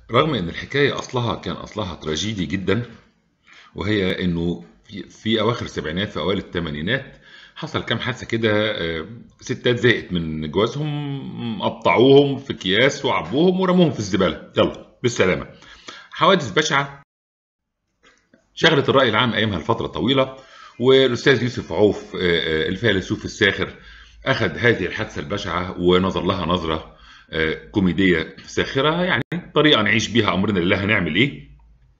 رغم ان الحكايه اصلها كان اصلها تراجيدي جدا وهي انه في, في اواخر السبعينات في اوائل الثمانينات حصل كام حادثه كده آه، ستات زهقت من جوازهم قطعوهم في اكياس وعبوهم ورموهم في الزباله يلا بالسلامه حوادث بشعه شغلت الراي العام ايامها لفتره طويله والاستاذ يوسف عوف آه، آه، الفيلسوف الساخر اخذ هذه الحادثه البشعه ونظر لها نظره آه، كوميديه ساخره يعني طريقه نعيش بيها امرنا لله هنعمل ايه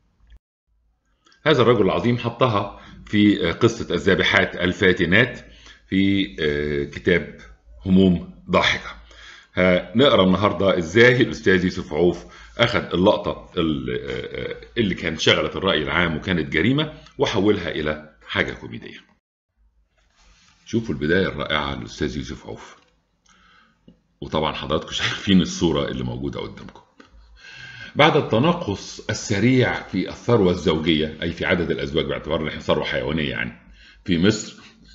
هذا الرجل العظيم حطها في آه، قصه الذابحات الفاتنات في آه، كتاب هموم ضاحكه هنقرا النهارده ازاي الاستاذ يوسف عوف اخذ اللقطه ال- آه، اللي كانت شغلت الراي العام وكانت جريمه وحولها الى حاجه كوميديه شوفوا البدايه الرائعه للاستاذ يوسف عوف وطبعا حضراتكم شايفين الصوره اللي موجوده قدامكم بعد التناقص السريع في الثروه الزوجيه اي في عدد الازواج باعتبار ان احنا ثروه حيوانيه يعني في مصر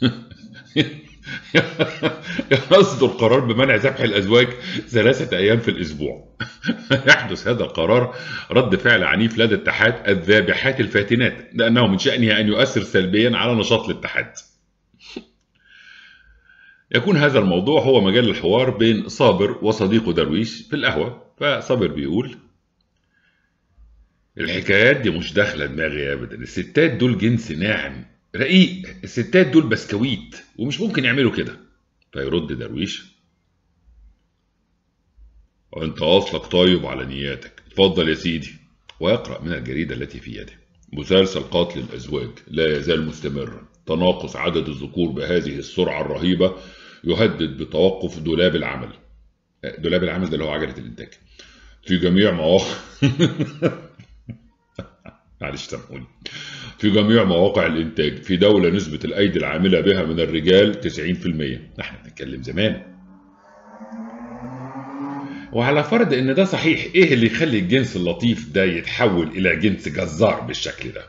يصدر قرار بمنع ذبح الازواج ثلاثه ايام في الاسبوع يحدث هذا القرار رد فعل عنيف لدى اتحاد الذابحات الفاتنات لانه من شانه ان يؤثر سلبيا على نشاط الاتحاد يكون هذا الموضوع هو مجال الحوار بين صابر وصديقه درويش في القهوة فصابر بيقول الحكايات دي مش داخلة دماغي أبدا الستات دول جنس ناعم رقيق الستات دول بسكويت ومش ممكن يعملوا كده فيرد درويش وانت اصلك طيب على نياتك اتفضل يا سيدي ويقرأ من الجريدة التي في يده مسلسل قتل الأزواج لا يزال مستمرا تناقص عدد الذكور بهذه السرعة الرهيبة يهدد بتوقف دولاب العمل دولاب العمل ده اللي هو عجلة الإنتاج في جميع مواقع معلش سامحوني في جميع مواقع الإنتاج في دولة نسبة الأيدي العاملة بها من الرجال 90% احنا بنتكلم زمان وعلى فرض ان ده صحيح ايه اللي يخلي الجنس اللطيف ده يتحول الى جنس جزار بالشكل ده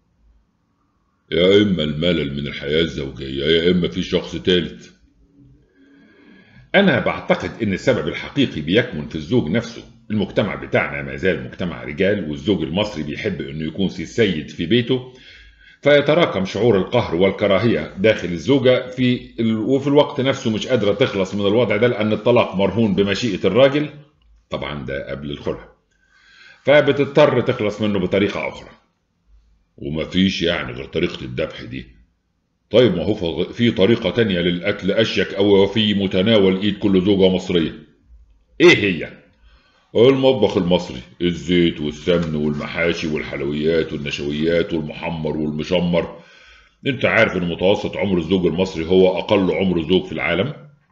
يا اما الملل من الحياة الزوجية يا اما في شخص ثالث انا بعتقد ان السبب الحقيقي بيكمن في الزوج نفسه المجتمع بتاعنا ما زال مجتمع رجال والزوج المصري بيحب انه يكون سي السيد في بيته فيتراكم شعور القهر والكراهية داخل الزوجة في ال... وفي الوقت نفسه مش قادرة تخلص من الوضع ده لأن الطلاق مرهون بمشيئة الراجل طبعا ده قبل الخلع فبتضطر تخلص منه بطريقة أخرى ومفيش يعني غير طريقة الذبح دي طيب ما هو في طريقة تانية للقتل أشيك أو في متناول إيد كل زوجة مصرية إيه هي؟ المطبخ المصري الزيت والسمن والمحاشي والحلويات والنشويات والمحمر والمشمر انت عارف ان متوسط عمر الزوج المصري هو اقل عمر زوج في العالم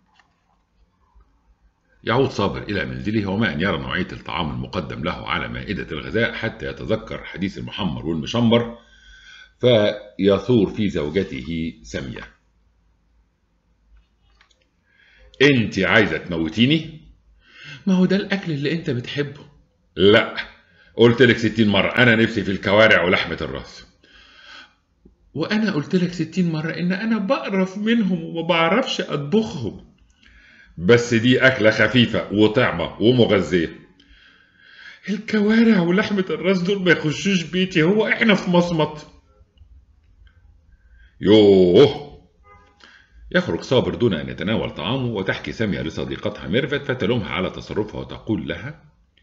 يعود صابر الى منزله وما ان يرى نوعيه الطعام المقدم له على مائده الغذاء حتى يتذكر حديث المحمر والمشمر فيثور في زوجته سميه انت عايزه تموتيني ما هو ده الاكل اللي انت بتحبه لا قلت لك 60 مره انا نفسي في الكوارع ولحمه الراس وانا قلت لك 60 مره ان انا بقرف منهم وما بعرفش اطبخهم بس دي اكله خفيفه وطعمه ومغذيه الكوارع ولحمه الراس دول ما يخشوش بيتي هو احنا في مصمت يوه يخرج صابر دون أن يتناول طعامه وتحكي سامية لصديقتها ميرفت فتلومها على تصرفها وتقول لها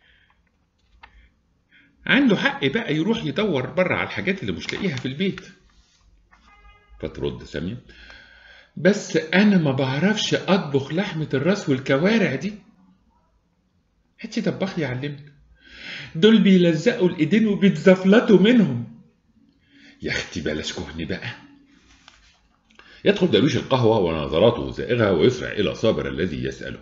عنده حق بقى يروح يدور بره على الحاجات اللي مش لاقيها في البيت فترد سامية بس أنا ما بعرفش أطبخ لحمة الراس والكوارع دي هاتي طباخ يعلمني دول بيلزقوا الإيدين وبيتزفلتوا منهم يا أختي بلاش كهن بقى يدخل درويش القهوة ونظراته زائغة ويسرع إلى صابر الذي يسأله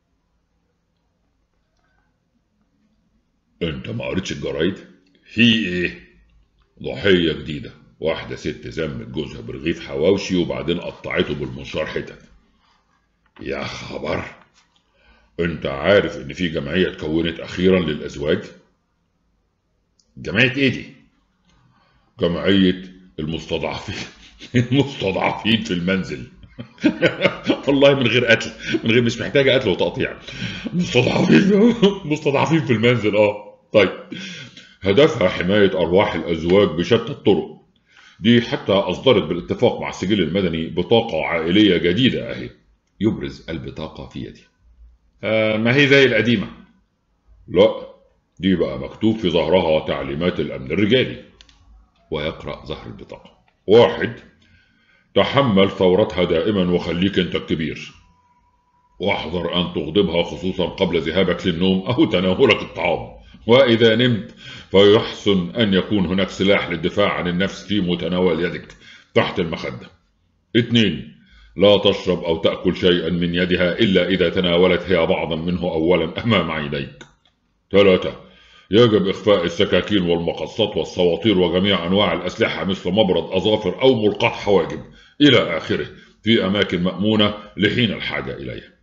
أنت ما قريتش الجرايد؟ في إيه؟ ضحية جديدة واحدة ست زمت جوزها برغيف حواوشي وبعدين قطعته بالمنشار حتت يا خبر أنت عارف إن في جمعية اتكونت أخيرا للأزواج؟ جمعية إيه دي؟ جمعية المستضعفين المستضعفين في المنزل والله من غير قتل من غير مش محتاجه قتل وتقطيع مستضعفين مستضعفين في المنزل اه طيب هدفها حماية أرواح الأزواج بشتى الطرق دي حتى أصدرت بالاتفاق مع السجل المدني بطاقة عائلية جديدة أهي يبرز البطاقة في يدي آه ما هي زي القديمة لا دي بقى مكتوب في ظهرها تعليمات الأمن الرجالي ويقرأ ظهر البطاقة واحد تحمل ثورتها دائما وخليك انت الكبير واحذر أن تغضبها خصوصا قبل ذهابك للنوم أو تناولك الطعام وإذا نمت فيحسن أن يكون هناك سلاح للدفاع عن النفس في متناول يدك تحت المخدة اثنين لا تشرب أو تأكل شيئا من يدها إلا إذا تناولت هي بعضا منه أولا أمام عينيك ثلاثة يجب إخفاء السكاكين والمقصات والسواطير وجميع أنواع الأسلحة مثل مبرد أظافر أو ملقاة حواجب إلى آخره في أماكن مأمونة لحين الحاجة إليها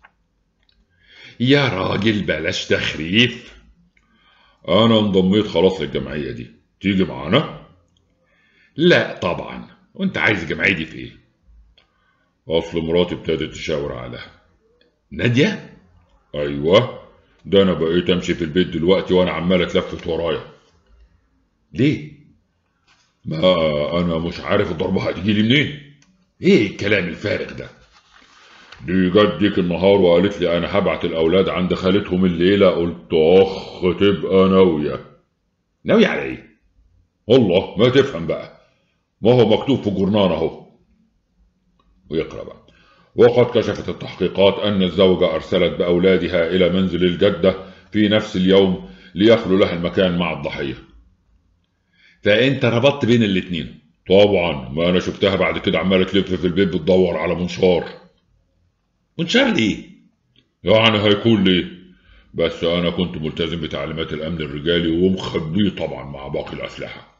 يا راجل بلاش تخريف أنا انضميت خلاص للجمعية دي تيجي معانا؟ لا طبعا وانت عايز الجمعية دي في ايه أصل مراتي ابتدت تشاور عليها نادية أيوة ده أنا بقيت أمشي في البيت دلوقتي وأنا عمال أتلفت ورايا ليه ما أنا مش عارف الضربة هتجي لي منين ايه الكلام الفارغ ده دي جت ديك النهار وقالت لي أنا هبعت الأولاد عند خالتهم الليلة قلت أخ تبقى ناوية ناوي على ايه والله ما تفهم بقى ما هو مكتوب في الجرنان أهو ويقرأ بقى وقد كشفت التحقيقات أن الزوجة أرسلت بأولادها إلى منزل الجدة في نفس اليوم ليخلو لها المكان مع الضحية فانت ربطت بين الاتنين طبعا ما أنا شفتها بعد كده عمالة تلف في البيت بتدور على منشار منشار ليه يعني هيكون ليه بس أنا كنت ملتزم بتعليمات الأمن الرجالي ومخبيه طبعا مع باقي الأسلحة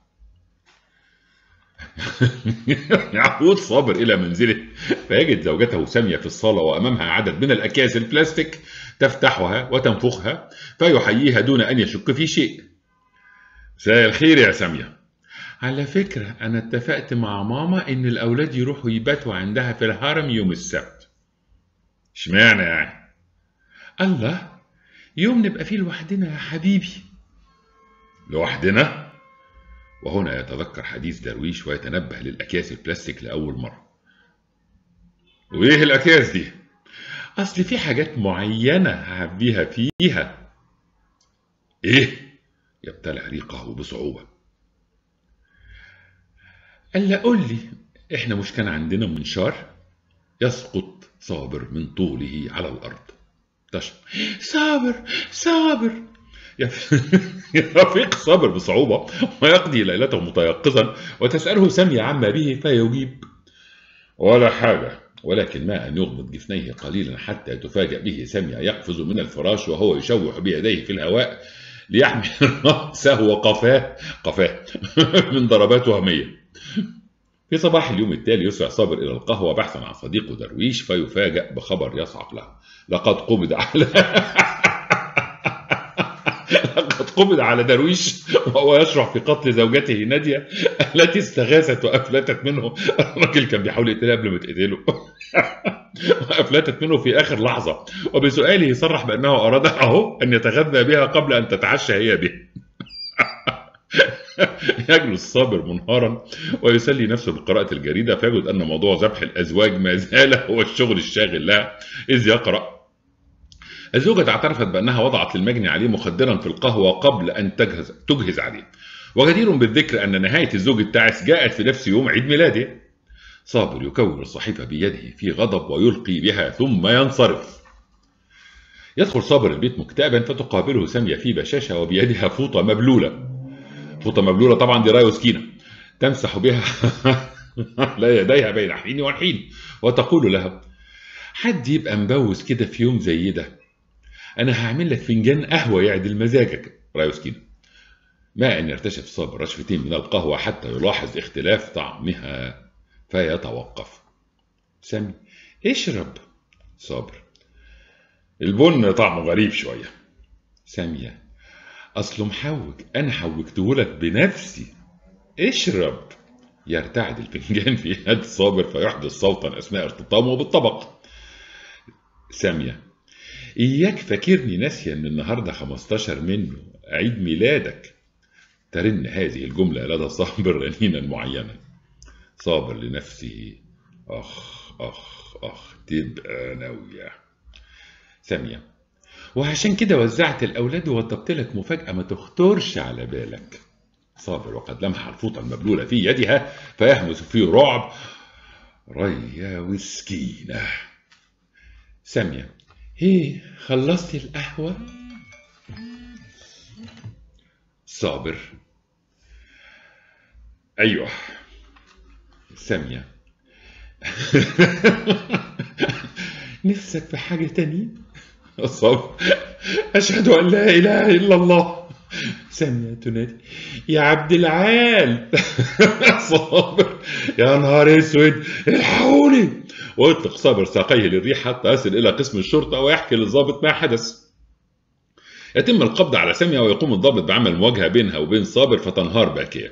يعود صابر إلى منزله فيجد زوجته سامية في الصالة وأمامها عدد من الأكياس البلاستيك تفتحها وتنفخها فيحييها دون أن يشك في شيء مساء الخير يا سامية على فكرة أنا اتفقت مع ماما إن الأولاد يروحوا يباتوا عندها في الهرم يوم السبت اشمعنى يعني الله يوم نبقى فيه لوحدنا يا حبيبي لوحدنا وهنا يتذكر حديث درويش ويتنبه للأكياس البلاستيك لأول مرة وإيه الأكياس دي أصل في حاجات معينة هعبيها فيها إيه يبتلع ريقه بصعوبة ألا قول لي إحنا مش كان عندنا منشار يسقط صابر من طوله على الأرض تشرب صابر صابر يفيق صابر بصعوبة ويقضي ليلته متيقظا وتسأله سامية عما به فيجيب ولا حاجة ولكن ما أن يغمض جفنيه قليلا حتى تفاجأ به سامية يقفز من الفراش وهو يشوح بيديه في الهواء ليحمي رأسه وقفاه قفاه من ضربات وهمية في صباح اليوم التالي يسرع صابر إلى القهوة بحثا عن صديقه درويش فيفاجأ بخبر يصعق له لقد قبض على لقد قبض على درويش وهو يشرع في قتل زوجته نادية التي استغاثت وأفلتت منه الراجل كان بيحاول يقتلها قبل ما تقتله وأفلتت منه في آخر لحظة وبسؤاله صرح بأنه أراد أهو أن يتغذى بها قبل أن تتعشى هي به يجلس صابر منهارا ويسلي نفسه بقراءة الجريدة فيجد أن موضوع ذبح الأزواج ما زال هو الشغل الشاغل لها إذ يقرأ الزوجة اعترفت بأنها وضعت للمجني عليه مخدرا في القهوة قبل أن تجهز, تجهز عليه وجدير بالذكر أن نهاية الزوج التعس جاءت في نفس يوم عيد ميلاده صابر يكور الصحيفة بيده في غضب ويلقي بها ثم ينصرف يدخل صابر البيت مكتئبا فتقابله سامية في بشاشة وبيدها فوطة مبلولة فوطة مبلولة طبعا دي رايو سكينة تمسح بها لا يديها بين حين وحين وتقول لها حد يبقى مبوس كده في يوم زي ده انا هعمل لك فنجان قهوه يعدل مزاجك رايو سكينة ما ان يرتشف صابر رشفتين من القهوه حتى يلاحظ اختلاف طعمها فيتوقف سامي اشرب صابر البن طعمه غريب شوية سامية أصله محوج أنا حوجته لك بنفسي اشرب يرتعد الفنجان في يد صابر فيحدث صوتا أثناء ارتطامه بالطبق سامية إياك فاكرني ناسية إن النهاردة 15 منه عيد ميلادك ترن هذه الجملة لدى صابر رنينا معينا صابر لنفسه أخ أخ أخ تبقى ناوية ثانية وعشان كده وزعت الأولاد ووضبت لك مفاجأة ما تخطرش على بالك صابر وقد لمح الفوطة المبلولة في يدها فيهمس فيه رعب ريا وسكينة سامية ايه خلصتي القهوة؟ صابر ايوه سامية نفسك في حاجة تانية؟ صابر أشهد أن لا إله إلا الله سامية تنادي يا عبد العال صابر يا نهار اسود الحقوني ويطلق صابر ساقيه للريح حتى يصل الى قسم الشرطه ويحكي للضابط ما حدث يتم القبض على ساميه ويقوم الضابط بعمل مواجهه بينها وبين صابر فتنهار باكيه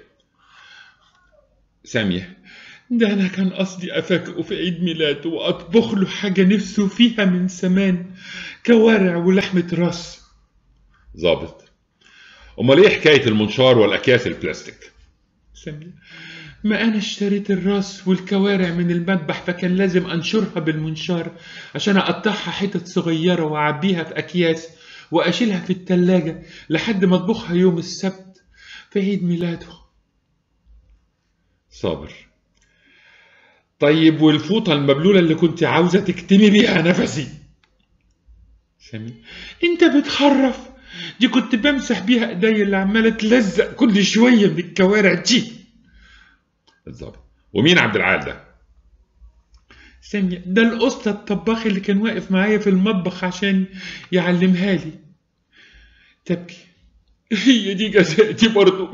ساميه ده انا كان قصدي افاجئه في عيد ميلاده واطبخ له حاجه نفسه فيها من زمان كوارع ولحمه راس ضابط امال ايه حكايه المنشار والاكياس البلاستيك ساميه ما أنا اشتريت الراس والكوارع من المذبح فكان لازم أنشرها بالمنشار عشان أقطعها حتت صغيرة وأعبيها في أكياس وأشيلها في التلاجة لحد ما أطبخها يوم السبت في عيد ميلاده صابر طيب والفوطة المبلولة اللي كنت عاوزة تكتمي بيها نفسي سامي انت بتخرف دي كنت بمسح بيها ايديا اللي عمالة تلزق كل شوية من الكوارع دي بالظبط ومين عبد العال ده؟ ثانية ده الأسطى الطباخ اللي كان واقف معايا في المطبخ عشان يعلمها لي تبكي هي دي جزاتي برضو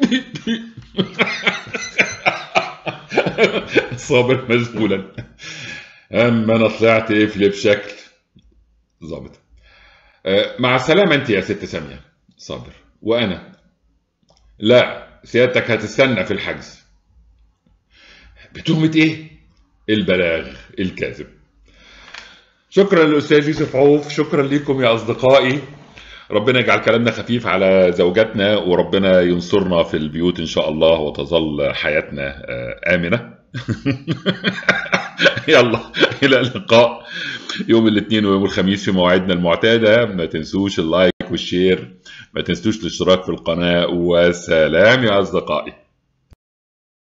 صابر مذهولا اما انا طلعت قفل بشكل ظابط أه مع السلامة انت يا ست سامية صابر وانا لا سيادتك هتستنى في الحجز بتهمة ايه؟ البلاغ الكاذب. شكرا للاستاذ يوسف عوف، شكرا لكم يا اصدقائي. ربنا يجعل كلامنا خفيف على زوجاتنا وربنا ينصرنا في البيوت ان شاء الله وتظل حياتنا امنه. يلا الى اللقاء يوم الاثنين ويوم الخميس في مواعيدنا المعتاده ما تنسوش اللايك والشير ما تنسوش الاشتراك في القناه وسلام يا اصدقائي